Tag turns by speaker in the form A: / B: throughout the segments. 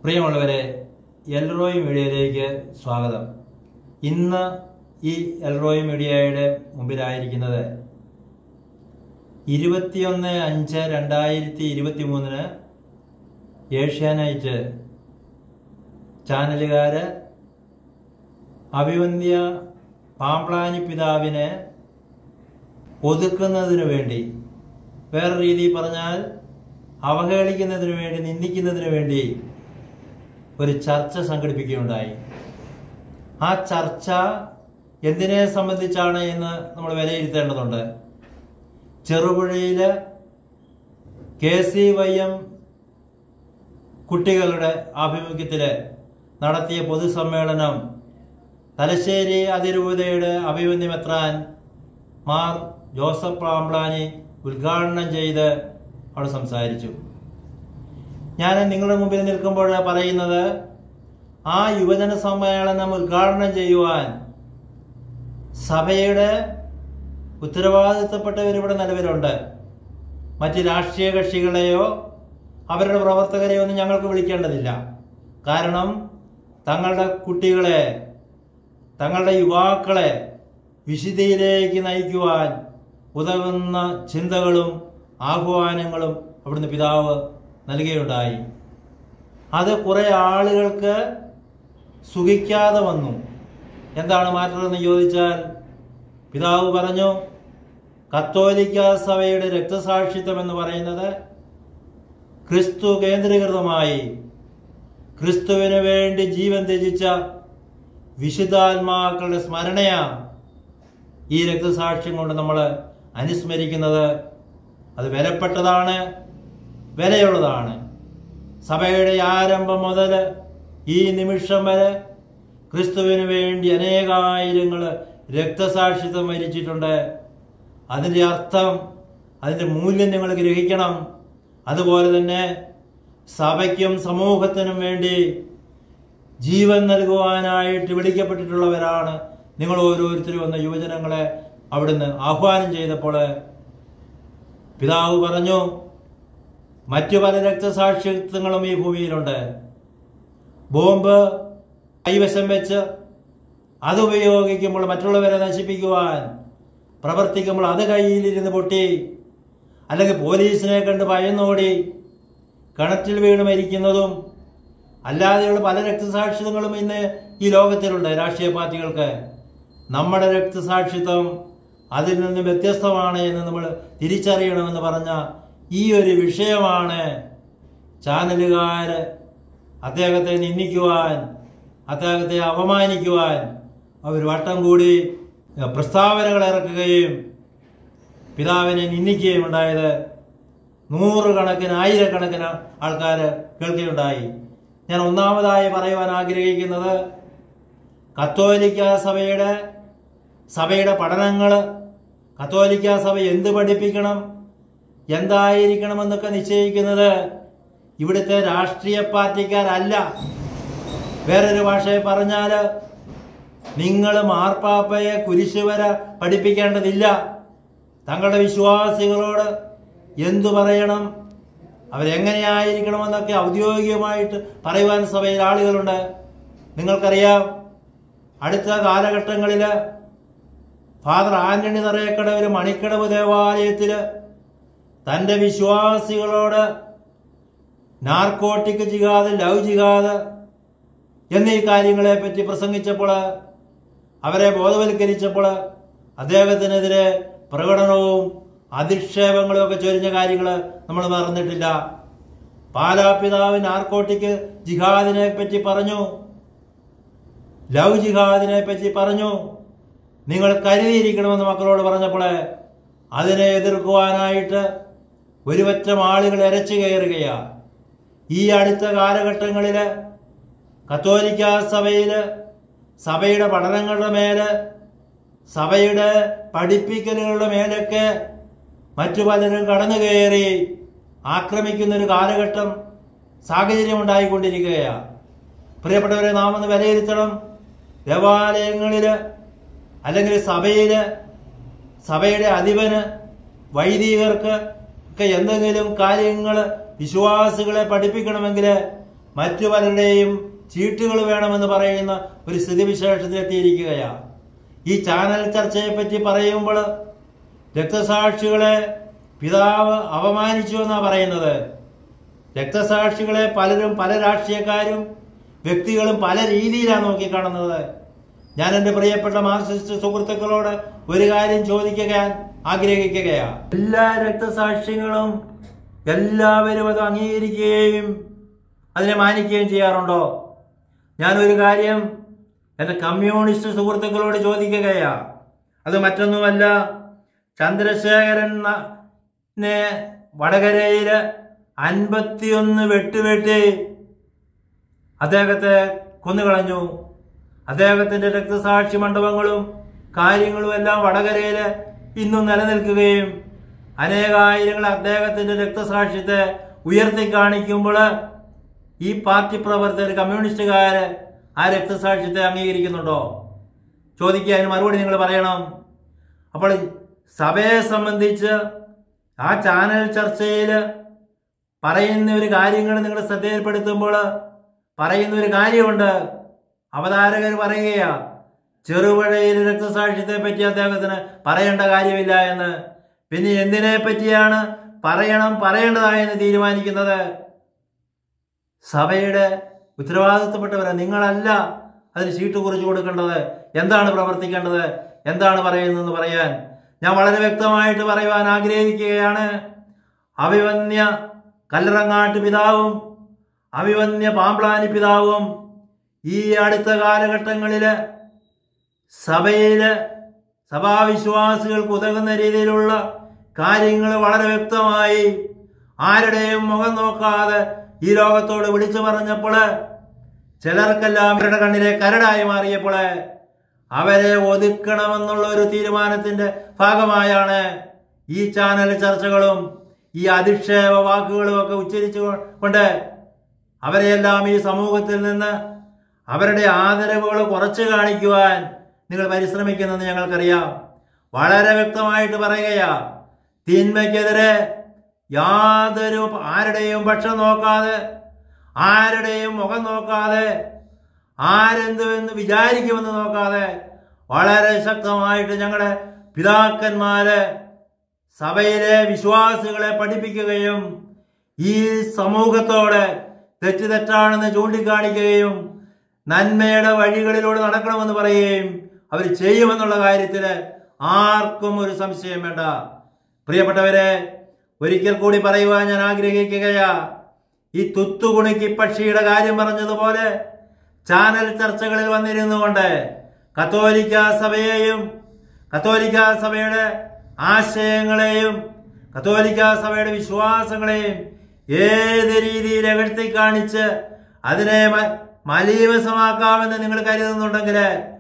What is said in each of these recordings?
A: പ്രിയമുള്ളവരെ എൽറോയ് മീഡിയയിലേക്ക് സ്വാഗതം ഇന്ന് ഈ എൽറോയ് മീഡിയയുടെ മുമ്പിലായിരിക്കുന്നത് ഇരുപത്തിയൊന്ന് അഞ്ച് രണ്ടായിരത്തി ഇരുപത്തി മൂന്നിന് ഏഷ്യാനൈറ്റ് ചാനലുകാര് അഭിവന്ധ്യ പാമ്പ്ളാനി പിതാവിനെ ഒതുക്കുന്നതിന് വേണ്ടി വേറെ രീതിയിൽ പറഞ്ഞാൽ അവഹേളിക്കുന്നതിന് വേണ്ടി നിന്ദിക്കുന്നതിന് വേണ്ടി ഒരു ചർച്ച സംഘടിപ്പിക്കുകയുണ്ടായി ആ ചർച്ച എന്തിനെ സംബന്ധിച്ചാണ് എന്ന് നമ്മൾ വിലയിരുത്തേണ്ടതുണ്ട് ചെറുപുഴയില് കെ സി വൈ എം കുട്ടികളുടെ ആഭിമുഖ്യത്തില് നടത്തിയ പൊതുസമ്മേളനം തലശ്ശേരി അതിരൂപതയുടെ അഭിമന്യമെത്രാൻ മാർ ജോസഫ് പാമ്പ്ലാനി ഉദ്ഘാടനം ചെയ്ത് അവിടെ സംസാരിച്ചു ഞാൻ നിങ്ങളുടെ മുമ്പിൽ നിൽക്കുമ്പോൾ പറയുന്നത് ആ യുവജന സമ്മേളനം ഉദ്ഘാടനം ചെയ്യുവാൻ സഭയുടെ ഉത്തരവാദിത്തപ്പെട്ടവരിവിടെ നിലവിലുണ്ട് മറ്റ് രാഷ്ട്രീയ കക്ഷികളെയോ അവരുടെ പ്രവർത്തകരെയോ ഒന്നും ഞങ്ങൾക്ക് വിളിക്കേണ്ടതില്ല കാരണം തങ്ങളുടെ കുട്ടികളെ തങ്ങളുടെ യുവാക്കളെ വിശുദ്ധിയിലേക്ക് നയിക്കുവാൻ ഉതകുന്ന ചിന്തകളും ആഹ്വാനങ്ങളും അവിടുന്ന് പിതാവ് നൽകുകയുണ്ടായി അത് കുറെ ആളുകൾക്ക് സുഖിക്കാതെ വന്നു എന്താണ് മാറ്റമെന്ന് ചോദിച്ചാൽ പിതാവ് പറഞ്ഞു കത്തോലിക്ക സഭയുടെ രക്തസാക്ഷിത്വം എന്ന് പറയുന്നത് ക്രിസ്തു കേന്ദ്രീകൃതമായി ക്രിസ്തുവിന് വേണ്ടി ജീവൻ ത്യജിച്ച വിശുദ്ധാത്മാക്കളുടെ സ്മരണയാ ഈ രക്തസാക്ഷ്യം കൊണ്ട് നമ്മൾ അനുസ്മരിക്കുന്നത് അത് വിലപ്പെട്ടതാണ് വിലയുള്ളതാണ് സഭയുടെ ആരംഭം മുതൽ ഈ നിമിഷം വരെ ക്രിസ്തുവിന് വേണ്ടി അനേകായിരങ്ങൾ രക്തസാക്ഷിത്വം വരിച്ചിട്ടുണ്ട് അതിൻ്റെ അർത്ഥം അതിൻ്റെ മൂല്യം നിങ്ങൾ ഗ്രഹിക്കണം അതുപോലെ തന്നെ സഭയ്ക്കും സമൂഹത്തിനും വേണ്ടി ജീവൻ നൽകുവാനായിട്ട് വിളിക്കപ്പെട്ടിട്ടുള്ളവരാണ് നിങ്ങൾ ഓരോരുത്തരും വന്ന യുവജനങ്ങളെ അവിടുന്ന് ആഹ്വാനം ചെയ്തപ്പോൾ പിതാവ് പറഞ്ഞു മറ്റു പല രക്തസാക്ഷിത്വങ്ങളും ഈ ഭൂമിയിലുണ്ട് ബോംബ് കൈവശം വെച്ച് അത് ഉപയോഗിക്കുമ്പോൾ മറ്റുള്ളവരെ നശിപ്പിക്കുവാൻ പ്രവർത്തിക്കുമ്പോൾ അത് കയ്യിലിരുന്ന് പൊട്ടി അല്ലെങ്കിൽ പോലീസിനെ കണ്ട് ഭയന്നോടി കിണറ്റിൽ വീണ് മരിക്കുന്നതും അല്ലാതെയുള്ള പല രക്തസാക്ഷിത്വങ്ങളും ഇന്ന് ഈ ലോകത്തിലുണ്ട് രാഷ്ട്രീയ പാർട്ടികൾക്ക് നമ്മുടെ രക്തസാക്ഷിത്വം അതിൽ നിന്ന് വ്യത്യസ്തമാണ് എന്ന് നമ്മൾ തിരിച്ചറിയണമെന്ന് പറഞ്ഞ ഈ ഒരു വിഷയമാണ് ചാനലുകാര് അദ്ദേഹത്തെ നിന്ദിക്കുവാൻ അദ്ദേഹത്തെ അപമാനിക്കുവാൻ അവർ വട്ടം കൂടി പ്രസ്താവനകൾ ഇറക്കുകയും പിതാവിനെ നിന്ദിക്കുകയും ഉണ്ടായത് നൂറുകണക്കിന് ആയിരക്കണക്കിന് ആൾക്കാർ കേൾക്കുകയുണ്ടായി ഞാൻ ഒന്നാമതായി പറയുവാൻ ആഗ്രഹിക്കുന്നത് കത്തോലിക്ക സഭയുടെ സഭയുടെ പഠനങ്ങൾ കത്തോലിക്ക സഭ എന്ത് പഠിപ്പിക്കണം എന്തായിരിക്കണമെന്നൊക്കെ നിശ്ചയിക്കുന്നത് ഇവിടുത്തെ രാഷ്ട്രീയ പാർട്ടിക്കാരല്ല വേറൊരു ഭാഷയെ പറഞ്ഞാൽ നിങ്ങൾ മാർപ്പാപ്പയെ കുരിശുവര പഠിപ്പിക്കേണ്ടതില്ല തങ്ങളുടെ വിശ്വാസികളോട് എന്തു പറയണം അവരെങ്ങനെയായിരിക്കണമെന്നൊക്കെ ഔദ്യോഗികമായിട്ട് പറയുവാൻ സഭയിൽ ആളുകളുണ്ട് നിങ്ങൾക്കറിയാം അടുത്ത കാലഘട്ടങ്ങളിൽ ഫാദർ ആന്റണി തറയക്കടവിൽ മണിക്കടവ് ദേവാലയത്തില് തന്റെ വിശ്വാസികളോട് നാർക്കോട്ടിക് ജിഹാദ് ലവ് ജിഹാദ് എന്നീ കാര്യങ്ങളെ പറ്റി പ്രസംഗിച്ചപ്പോൾ അവരെ ബോധവൽക്കരിച്ചപ്പോൾ അദ്ദേഹത്തിനെതിരെ പ്രകടനവും അധിക്ഷേപങ്ങളും ഒക്കെ ചൊരിഞ്ഞ കാര്യങ്ങൾ നമ്മൾ മറന്നിട്ടില്ല പാലാപിതാവ് നാർക്കോട്ടിക് ജിഹാദിനെ പറ്റി പറഞ്ഞു ലവ് ജിഹാദിനെ പറ്റി പറഞ്ഞു നിങ്ങൾ കരുതിയിരിക്കണമെന്ന് മക്കളോട് പറഞ്ഞപ്പോൾ അതിനെ എതിർക്കുവാനായിട്ട് ഒരുപറ്റം ആളുകൾ ഇരച്ചു കയറുകയാ ഈ അടുത്ത കാലഘട്ടങ്ങളിൽ കത്തോലിക്ക സഭയില് സഭയുടെ പഠനങ്ങളുടെ മേല് സഭയുടെ പഠിപ്പിക്കലുകളുടെ മേലൊക്കെ മറ്റു പലരും കടന്നു കയറി ആക്രമിക്കുന്ന ഒരു കാലഘട്ടം സാഹചര്യം ഉണ്ടായിക്കൊണ്ടിരിക്കുകയാണ് പ്രിയപ്പെട്ടവരെ നാം ഒന്ന് വിലയിരുത്തണം ദേവാലയങ്ങളില് അല്ലെങ്കിൽ സഭയില് സഭയുടെ അധിപന് വൈദികർക്ക് ഒക്കെ എന്തെങ്കിലും കാര്യങ്ങൾ വിശ്വാസികളെ പഠിപ്പിക്കണമെങ്കിൽ മറ്റു പലരുടെയും ചീട്ടുകൾ വേണമെന്ന് പറയുന്ന ഒരു സ്ഥിതിവിശേഷത്തിലെത്തിയിരിക്കുകയാണ് ഈ ചാനൽ ചർച്ചയെ പറ്റി പറയുമ്പോൾ രക്തസാക്ഷികളെ പിതാവ് അപമാനിച്ചു എന്നാണ് പറയുന്നത് രക്തസാക്ഷികളെ പലരും പല രാഷ്ട്രീയക്കാരും വ്യക്തികളും പല രീതിയിലാണ് നോക്കിക്കാണുന്നത് ഞാൻ എൻ്റെ പ്രിയപ്പെട്ട മാർക്സിസ്റ്റ് സുഹൃത്തുക്കളോട് ഒരു കാര്യം ചോദിക്കാൻ ആഗ്രഹിക്കുകയാണ് എല്ലാ രക്തസാക്ഷികളും എല്ലാവരും അത് അംഗീകരിക്കുകയും അതിനെ മാനിക്കുകയും ചെയ്യാറുണ്ടോ ഞാനൊരു കാര്യം എൻ്റെ കമ്മ്യൂണിസ്റ്റ് സുഹൃത്തുക്കളോട് ചോദിക്കുകയാ അത് മറ്റൊന്നുമല്ല ചന്ദ്രശേഖരൻ ന- നെ വടകരയില് അൻപത്തിയൊന്ന് വെട്ടുവെട്ടി അദ്ദേഹത്തെ കൊന്നുകളഞ്ഞു അദ്ദേഹത്തിന്റെ രക്തസാക്ഷി മണ്ഡപങ്ങളും കാര്യങ്ങളും എല്ലാം വടകരയില് ഇന്നും നിലനിൽക്കുകയും അനേകായിരങ്ങൾ അദ്ദേഹത്തിന്റെ രക്തസാക്ഷ്യത്തെ ഉയർത്തി കാണിക്കുമ്പോൾ ഈ പാർട്ടി പ്രവർത്തകർ കമ്മ്യൂണിസ്റ്റുകാര് ആ രക്തസാക്ഷ്യത്തെ അംഗീകരിക്കുന്നുണ്ടോ ചോദിക്കുക അതിന് മറുപടി നിങ്ങൾ പറയണം അപ്പോൾ സഭയെ സംബന്ധിച്ച് ആ ചാനൽ ചർച്ചയിൽ പറയുന്ന ഒരു കാര്യങ്ങൾ നിങ്ങൾ ശ്രദ്ധയിൽപ്പെടുത്തുമ്പോൾ പറയുന്ന ഒരു കാര്യമുണ്ട് അവതാരകർ പറയുകയാ ചെറുപുഴയിൽ രക്തസാക്ഷ്യത്തെ പറ്റി അദ്ദേഹത്തിന് പറയേണ്ട കാര്യമില്ല എന്ന് പിന്നെ എന്തിനെ പറ്റിയാണ് പറയണം പറയേണ്ടതായെന്ന് തീരുമാനിക്കുന്നത് സഭയുടെ ഉത്തരവാദിത്വപ്പെട്ടവരെ നിങ്ങളല്ല അതിന് ചീട്ട് കുറിച്ചു കൊടുക്കേണ്ടത് എന്താണ് പ്രവർത്തിക്കേണ്ടത് എന്താണ് പറയുന്നതെന്ന് പറയാൻ ഞാൻ വളരെ വ്യക്തമായിട്ട് പറയുവാൻ ആഗ്രഹിക്കുകയാണ് അഭിവന്യ കല്ലറങ്ങാട്ട് പിതാവും അഭിവന്യ പാമ്പ്ലാനി പിതാവും ഈ അടുത്ത കാലഘട്ടങ്ങളിൽ സഭയില് സഭാവിശ്വാസികൾക്ക് ഉതകുന്ന രീതിയിലുള്ള കാര്യങ്ങൾ വളരെ വ്യക്തമായി ആരുടെയും മുഖം നോക്കാതെ ഈ ലോകത്തോട് വിളിച്ചു പറഞ്ഞപ്പോൾ ചിലർക്കെല്ലാം അവരുടെ കണ്ണിലെ കരടായി മാറിയപ്പോൾ അവരെ ഒതുക്കണമെന്നുള്ള ഒരു തീരുമാനത്തിന്റെ ഭാഗമായാണ് ഈ ചാനൽ ചർച്ചകളും ഈ അധിക്ഷേപ വാക്കുകളും ഒക്കെ ഉച്ചരിച്ചു കൊണ്ട് അവരെയെല്ലാം ഈ സമൂഹത്തിൽ നിന്ന് അവരുടെ ആദരവുകൾ കുറച്ച് കാണിക്കുവാൻ നിങ്ങൾ പരിശ്രമിക്കുന്നെന്ന് ഞങ്ങൾക്കറിയാം വളരെ വ്യക്തമായിട്ട് പറയുകയാ തിന്മയ്ക്കെതിരെ യാതൊരു ആരുടെയും പക്ഷം നോക്കാതെ ആരുടെയും മുഖം നോക്കാതെ ആരെന്തുവെന്ന് വിചാരിക്കുമെന്ന് നോക്കാതെ വളരെ ശക്തമായിട്ട് ഞങ്ങളുടെ പിതാക്കന്മാര് സഭയിലെ വിശ്വാസികളെ പഠിപ്പിക്കുകയും ഈ സമൂഹത്തോട് തെറ്റ് തെറ്റാണെന്ന് ചൂണ്ടിക്കാണിക്കുകയും നന്മയുടെ വഴികളിലൂടെ നടക്കണമെന്ന് പറയുകയും അവർ ചെയ്യുമെന്നുള്ള കാര്യത്തിൽ ആർക്കും ഒരു സംശയം വേണ്ട പ്രിയപ്പെട്ടവരെ ഒരിക്കൽ കൂടി പറയുവാൻ ഞാൻ ആഗ്രഹിക്കുകയാ ഈ തുത്തുകുണിക്ക് പക്ഷിയുടെ കാര്യം പറഞ്ഞതുപോലെ ചാനൽ ചർച്ചകളിൽ വന്നിരുന്നു കൊണ്ട് കത്തോലിക്ക സഭയെയും കത്തോലിക്ക സഭയുടെ ആശയങ്ങളെയും കത്തോലിക്ക സഭയുടെ വിശ്വാസങ്ങളെയും ഏത് രീതിയിൽ എകഴ്ത്തി കാണിച്ച് അതിനെ മ- മലീവസമാക്കാമെന്ന് നിങ്ങൾ കരുതുന്നുണ്ടെങ്കിൽ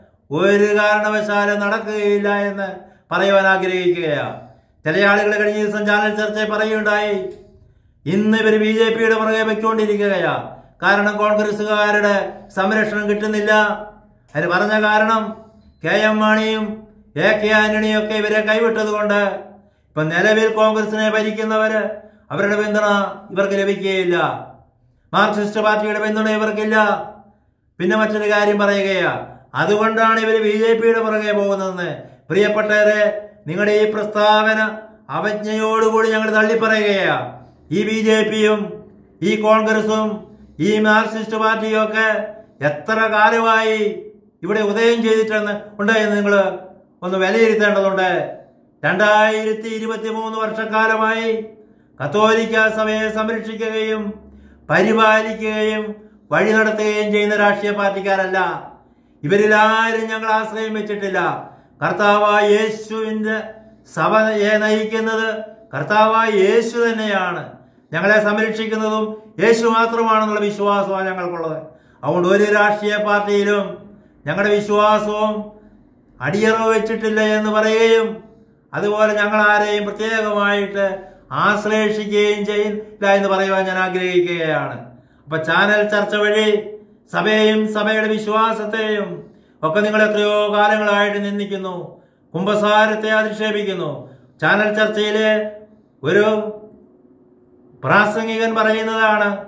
A: ഒരു കാരണവശാലും നടക്കുകയില്ല എന്ന് പറയുവാൻ ആഗ്രഹിക്കുകയാണ് ചില ആളുകൾ കഴിഞ്ഞ ദിവസം ചാനൽ ചർച്ചയിൽ പറയുകയുണ്ടായി ഇന്ന് ഇവർ ബി ജെ പിയുടെ പുറകെ വെച്ചുകൊണ്ടിരിക്കുകയാ കാരണം കോൺഗ്രസുകാരുടെ സംരക്ഷണം കിട്ടുന്നില്ല അതിന് പറഞ്ഞ കാരണം കെ എം മാണിയും എ കെ ആന്റണിയും ഒക്കെ ഇവരെ കൈവിട്ടത് കൊണ്ട് ഇപ്പൊ നിലവിൽ കോൺഗ്രസിനെ ഭരിക്കുന്നവര് അവരുടെ പിന്തുണ ഇവർക്ക് ലഭിക്കുകയില്ല മാർക്സിസ്റ്റ് പാർട്ടിയുടെ പിന്തുണ ഇവർക്കില്ല പിന്നെ മറ്റൊരു കാര്യം പറയുകയാ അതുകൊണ്ടാണ് ഇവർ ബി ജെ പിയുടെ പുറകെ പോകുന്നതെന്ന് പ്രിയപ്പെട്ടവരെ നിങ്ങളുടെ ഈ പ്രസ്താവന അവജ്ഞയോടുകൂടി ഞങ്ങൾ തള്ളിപ്പറയുകയാ ഈ ബി ജെ പിയും ഈ കോൺഗ്രസും ഈ മാർക്സിസ്റ്റ് പാർട്ടിയും ഒക്കെ എത്ര കാലമായി ഇവിടെ ഉദയം ചെയ്തിട്ടെന്ന് ഉണ്ട് എന്ന് നിങ്ങൾ ഒന്ന് വിലയിരുത്തേണ്ടതുണ്ട് രണ്ടായിരത്തി ഇരുപത്തി മൂന്ന് വർഷക്കാലമായി കത്തോലിക്ക സഭയെ സംരക്ഷിക്കുകയും പരിപാലിക്കുകയും വഴി നടത്തുകയും ചെയ്യുന്ന രാഷ്ട്രീയ പാർട്ടിക്കാരല്ല ഇവരിൽ ആരും ഞങ്ങൾ ആശ്രയം വെച്ചിട്ടില്ല കർത്താവായ യേശുവിന്റെ സഭയെ നയിക്കുന്നത് കർത്താവായ യേശു തന്നെയാണ് ഞങ്ങളെ സംരക്ഷിക്കുന്നതും യേശു മാത്രമാണെന്നുള്ള വിശ്വാസമാണ് ഞങ്ങൾക്കുള്ളത് അതുകൊണ്ട് ഒരു രാഷ്ട്രീയ പാർട്ടിയിലും ഞങ്ങളുടെ വിശ്വാസവും അടിയറവ് വെച്ചിട്ടില്ല എന്ന് പറയുകയും അതുപോലെ ഞങ്ങൾ ആരെയും പ്രത്യേകമായിട്ട് ആശ്ലേഷിക്കുകയും ചെയ്യില്ല എന്ന് പറയുവാൻ ഞാൻ ആഗ്രഹിക്കുകയാണ് അപ്പൊ ചാനൽ ചർച്ച വഴി സഭയെയും സഭയുടെ വിശ്വാസത്തെയും ഒക്കെ നിങ്ങൾ എത്രയോ കാലങ്ങളായിട്ട് നിന്ദിക്കുന്നു കുംഭസാരത്തെ അധിക്ഷേപിക്കുന്നു ചാനൽ ചർച്ചയിലെ ഒരു പ്രാസംഗികൻ പറയുന്നതാണ്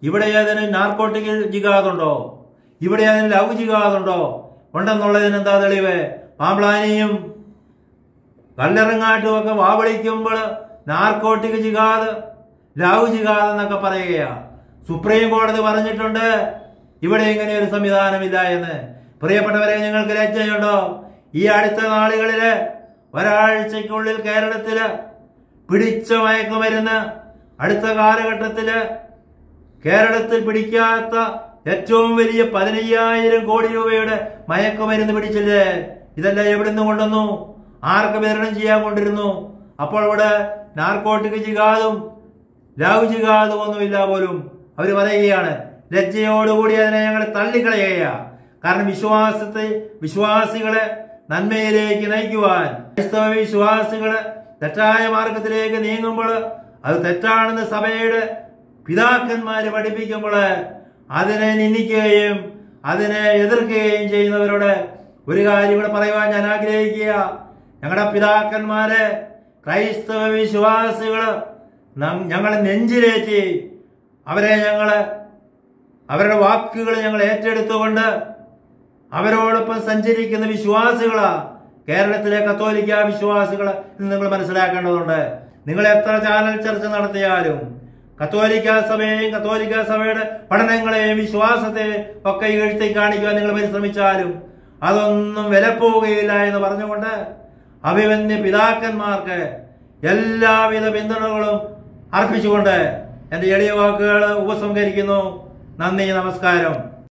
A: ഇവിടെ അതിന് നാർക്കോട്ടിക് ജിഗാദുണ്ടോ ഇവിടെ അതിന് ലവ് ജിഗാദുണ്ടോ ഉണ്ടെന്നുള്ളതിന് എന്താ തെളിവ് പാമ്പ്ലാനിയും കല്ലെറങ്ങാട്ടും ഒക്കെ വാവളിക്കുമ്പോൾ നാർക്കോട്ടിക് ജിഗാദ് ലവ് ജിഗാദ് എന്നൊക്കെ പറയുകയാ സുപ്രീം കോടതി പറഞ്ഞിട്ടുണ്ട് ഇവിടെ ഇങ്ങനെ ഒരു സംവിധാനമില്ല എന്ന് പ്രിയപ്പെട്ടവരെ നിങ്ങൾക്ക് ലജ്ജയുണ്ടോ ഈ അടുത്ത നാളുകളില് ഒരാഴ്ചക്കുള്ളിൽ കേരളത്തില് പിടിച്ച മയക്കുമരുന്ന് അടുത്ത കാലഘട്ടത്തില് കേരളത്തിൽ പിടിക്കാത്ത ഏറ്റവും വലിയ പതിനയ്യായിരം കോടി രൂപയുടെ മയക്കുമരുന്ന് പിടിച്ചില്ലേ ഇതെല്ലാം എവിടെ നിന്ന് കൊണ്ടുവന്നു ആർക്ക് വിതരണം ചെയ്യാൻ കൊണ്ടിരുന്നു അപ്പോൾ ഇവിടെ നാർക്കോട്ടിക് ജിഗാദും ലവ് ജിഗാദും ഒന്നുമില്ല പോലും അവർ പറയുകയാണ് ലജ്ജയോടുകൂടി അതിനെ ഞങ്ങൾ തള്ളിക്കളയുകയാ കാരണം വിശ്വാസത്തെ വിശ്വാസികളെ നന്മയിലേക്ക് നയിക്കുവാൻ ക്രൈസ്തവ വിശ്വാസികള് തെറ്റായ മാർഗത്തിലേക്ക് നീങ്ങുമ്പോൾ അത് തെറ്റാണെന്ന് സഭയുടെ പിതാക്കന്മാര് പഠിപ്പിക്കുമ്പോൾ അതിനെ നിന്ദിക്കുകയും അതിനെ എതിർക്കുകയും ചെയ്യുന്നവരോട് ഒരു കാര്യം ഇവിടെ പറയുവാൻ ഞാൻ ആഗ്രഹിക്കുക ഞങ്ങളുടെ പിതാക്കന്മാരെ ക്രൈസ്തവ വിശ്വാസികള് നം- ഞങ്ങളെ നെഞ്ചിലേറ്റി അവരെ ഞങ്ങള് അവരുടെ വാക്കുകൾ ഞങ്ങൾ ഏറ്റെടുത്തുകൊണ്ട് അവരോടൊപ്പം സഞ്ചരിക്കുന്ന വിശ്വാസികളാ കേരളത്തിലെ കത്തോലിക്ക വിശ്വാസികൾ എന്ന് നിങ്ങൾ മനസ്സിലാക്കേണ്ടതുണ്ട് നിങ്ങൾ എത്ര ചാനൽ ചർച്ച നടത്തിയാലും കത്തോലിക്ക സഭയെയും കത്തോലിക്ക സഭയുടെ പഠനങ്ങളെയും വിശ്വാസത്തെയും ഒക്കെ എഴുത്തി കാണിക്കുവാൻ നിങ്ങൾ പരിശ്രമിച്ചാലും അതൊന്നും വിലപ്പോവുകയില്ല എന്ന് പറഞ്ഞുകൊണ്ട് അഭിമന്യ പിതാക്കന്മാർക്ക് എല്ലാവിധ പിന്തുണകളും അർപ്പിച്ചുകൊണ്ട് എന്റെ എളിയ വാക്കുകൾ ഉപസംഹരിക്കുന്നു നന്ദി നമസ്കാരം